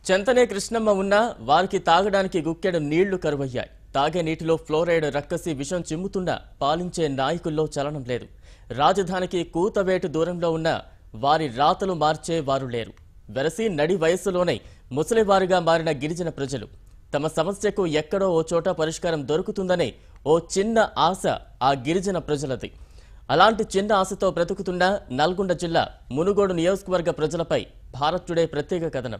చెంతనే కృష్ణమ్మ ఉన్నా వారికి తాగడానికి గుక్కెడు నీళ్లు కరువయ్యాయి తాగే నీటిలో ఫ్లోరైడ్ రక్కసి విషం చిమ్ముతున్నా పాలించే నాయకుల్లో చలనం లేదు రాజధానికి కూతవేటు దూరంలో ఉన్న వారి రాతలు మార్చే వారు లేరు వెరసి నడి వయస్సులోనే ముసలివారుగా మారిన గిరిజన ప్రజలు తమ సమస్యకు ఎక్కడో ఓ చోట పరిష్కారం దొరుకుతుందనే ఓ చిన్న ఆశ ఆ గిరిజన ప్రజలది అలాంటి చిన్న ఆశతో బ్రతుకుతున్న నల్గొండ జిల్లా మునుగోడు నియోజకవర్గ ప్రజలపై భారత్ టుడే ప్రత్యేక కథనం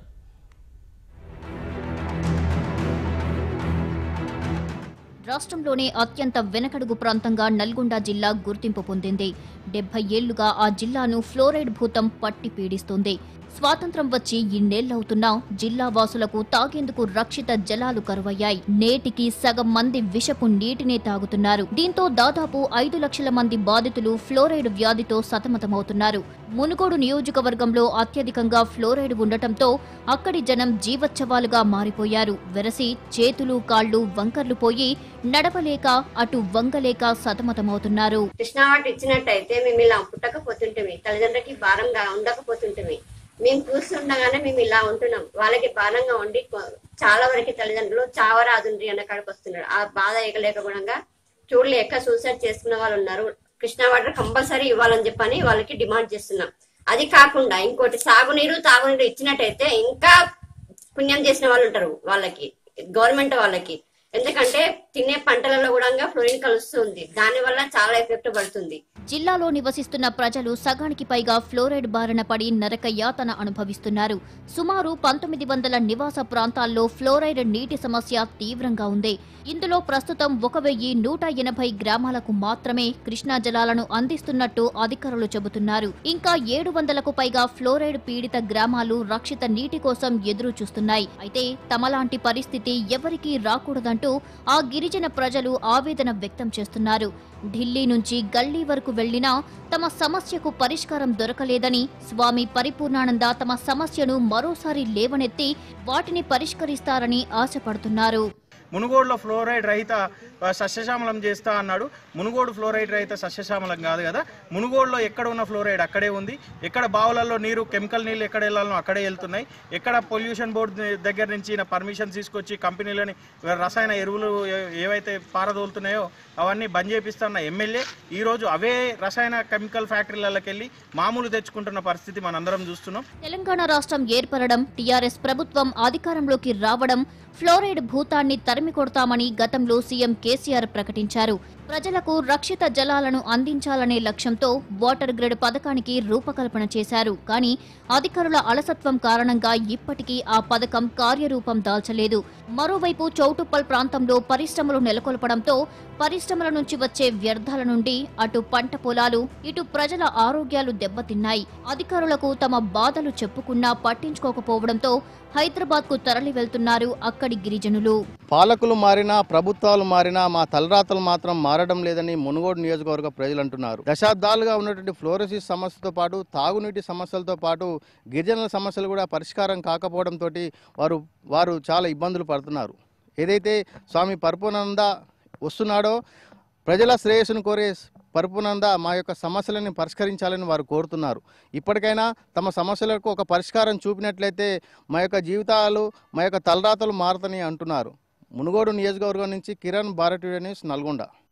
రాష్ట్రంలోనే అత్యంత వెనకడుగు ప్రాంతంగా నల్గొండ జిల్లా గుర్తింపు పొందింది డెబ్బై ఏళ్లుగా ఆ జిల్లాను ఫ్లోరైడ్ భూతం పట్టి పీడిస్తోంది స్వాతంత్రం వచ్చి ఇన్నేళ్లవుతున్నా జిల్లా వాసులకు తాగేందుకు రక్షిత జలాలు కరువయ్యాయి నేటికి సగం మంది విషపు నీటినే తాగుతున్నారు దీంతో దాదాపు ఐదు లక్షల మంది బాధితులు ఫ్లోరైడ్ వ్యాధితో సతమతమవుతున్నారు మునుగోడు నియోజకవర్గంలో అత్యధికంగా ఫ్లోరైడ్ ఉండటంతో అక్కడి జనం జీవోత్సవాలుగా మారిపోయారు వెరసి చేతులు కాళ్లు వంకర్లు పోయి నడవలేక అటు వంగలేక సతమతమవుతున్నారు కృష్ణావాటి ఇచ్చినట్టయితే మేము ఇలా పుట్టకపోతుంటమే తల్లిదండ్రులకి భారంగా ఉండకపోతుంటమే మేము కూర్చుండగానే మేము ఇలా ఉంటున్నాం వాళ్ళకి భారంగా ఉండి కొ- చాలా వరకు తల్లిదండ్రులు చావరాదుండ్రి అన్న కాడికి వస్తున్నారు ఆ బాధ ఎగలేక గుణంగా చూడలేక సూసైడ్ చేసుకున్న వాళ్ళు ఉన్నారు కృష్ణా వాటర్ కంపల్సరీ ఇవ్వాలని చెప్పని వాళ్ళకి డిమాండ్ చేస్తున్నాం అది కాకుండా ఇంకోటి సాగునీరు తాగునీరు ఇచ్చినట్టయితే ఇంకా పుణ్యం చేసిన వాళ్ళు ఉంటారు వాళ్ళకి గవర్నమెంట్ వాళ్ళకి ఎందుకంటే తినే పంటలలో కూడా ఫ్లోరిన్ కలుస్తుంది దాని వల్ల చాలా ఎఫెక్ట్ పడుతుంది జిల్లాలో నివసిస్తున్న ప్రజలు సగానికి పైగా ఫ్లోరైడ్ బారిన పడి నరక యాతన అనుభవిస్తున్నారు సుమారు పంతొమ్మిది వందల నివాస ప్రాంతాల్లో ఫ్లోరైడ్ నీటి సమస్య తీవ్రంగా ఉంది ఇందులో ప్రస్తుతం ఒక వెయ్యి నూట ఎనభై గ్రామాలకు మాత్రమే కృష్ణా జలాలను అందిస్తున్నట్టు అధికారులు చెబుతున్నారు ఇంకా ఏడు వందలకు పైగా ఫ్లోరైడ్ పీడిత గ్రామాలు రక్షిత నీటి కోసం ఎదురు చూస్తున్నాయి అయితే తమలాంటి పరిస్థితి ఎవరికీ రాకూడదంటూ ఆ గిరిజన ప్రజలు ఆవేదన వ్యక్తం చేస్తున్నారు ఢిల్లీ నుంచి గల్లీ వరకు వెళ్లినా తమ సమస్యకు పరిష్కారం దొరకలేదని స్వామి పరిపూర్ణానంద తమ సమస్యను మరోసారి లేవనెత్తి వాటిని పరిష్కరిస్తారని ఆశపడుతున్నారు మునుగోడులో ఫ్లోరైడ్ రహిత ఆ, సస్యశ్యామలం చేస్తా అన్నాడు మునుగోడు ఫ్లోరైడ్ రహిత సస్యశ్యామలం కాదు కదా మునుగోడులో ఎక్కడ ఉన్న ఫ్లోరైడ్ అక్కడే ఉంది ఎక్కడ బావులలో నీరు కెమికల్ నీళ్ళు ఎక్కడ వెళ్ళాలనో అక్కడే వెళ్తున్నాయి ఎక్కడ పొల్యూషన్ బోర్డు దగ్గర నుంచి ఈయన పర్మిషన్ తీసుకొచ్చి కంపెనీలని రసాయన ఎరువులు ఏ- ఏవైతే పారదోలుతున్నాయో అవన్నీ బంద్ చేపిస్తున్న ఎమ్మెల్యే ఈరోజు అవే రసాయన కెమికల్ ఫ్యాక్టరీలకి వెళ్ళి మామూలు తెచ్చుకుంటున్న పరిస్థితి మనందరం చూస్తున్నాం తెలంగాణ రాష్ట్రం ఏర్పడడం టీఆర్ఎస్ ప్రభుత్వం అధికారంలోకి రావడం ఫ్లోరైడ్ భూతాన్ని తరిమి కొడతామని గతంలో సీఎం కేసీఆర్ ప్రకటించారు ప్రజలకు రక్షిత జలాలను అందించాలనే లక్ష్యంతో వాటర్ గ్రిడ్ పథకానికి రూపకల్పన చేశారు కానీ అధికారుల అలసత్వం కారణంగా ఇప్పటికీ ఆ పథకం కార్యరూపం దాల్చలేదు మరోవైపు చౌటుప్పల్ ప్రాంతంలో పరిశ్రమలు నెలకొల్పడంతో పరిశ్రమల నుంచి వచ్చే వ్యర్థాల నుండి అటు పంట పొలాలు ఇటు ప్రజల ఆరోగ్యాలు దెబ్బతిన్నాయి అధికారులకు తమ బాధలు చెప్పుకున్నా పట్టించుకోకపోవడంతో హైదరాబాద్ కు తరలి వెళ్తున్నారు అక్కడి గిరిజనులు పాలకులు మారినా ప్రభుత్వాలు మారినా మా తలరాతలు మాత్రం మారడం లేదని మునుగోడు నియోజకవర్గ ప్రజలు అంటున్నారు దశాబ్దాలుగా ఉన్నటువంటి ఫ్లోరోసిస్ సమస్యతో పాటు తాగునీటి సమస్యలతో పాటు గిరిజనుల సమస్యలు కూడా పరిష్కారం కాకపోవడంతో వారు వారు చాలా ఇబ్బందులు పడుతున్నారు ఏదైతే స్వామి పరిపూర్ణానంద వస్తున్నాడో ప్రజల శ్రేయస్సును కోరే పరిపూర్ణానంద మా యొక్క సమస్యలను పరిష్కరించాలని వారు కోరుతున్నారు ఇప్పటికైనా తమ సమస్యలకు ఒక పరిష్కారం చూపినట్లయితే మా యొక్క జీవితాలు మా యొక్క తలరాతలు మారుతాయని అంటున్నారు మునుగోడు నియోజకవర్గం నుంచి కిరణ్ భారతీయ న్యూస్ నల్గొండ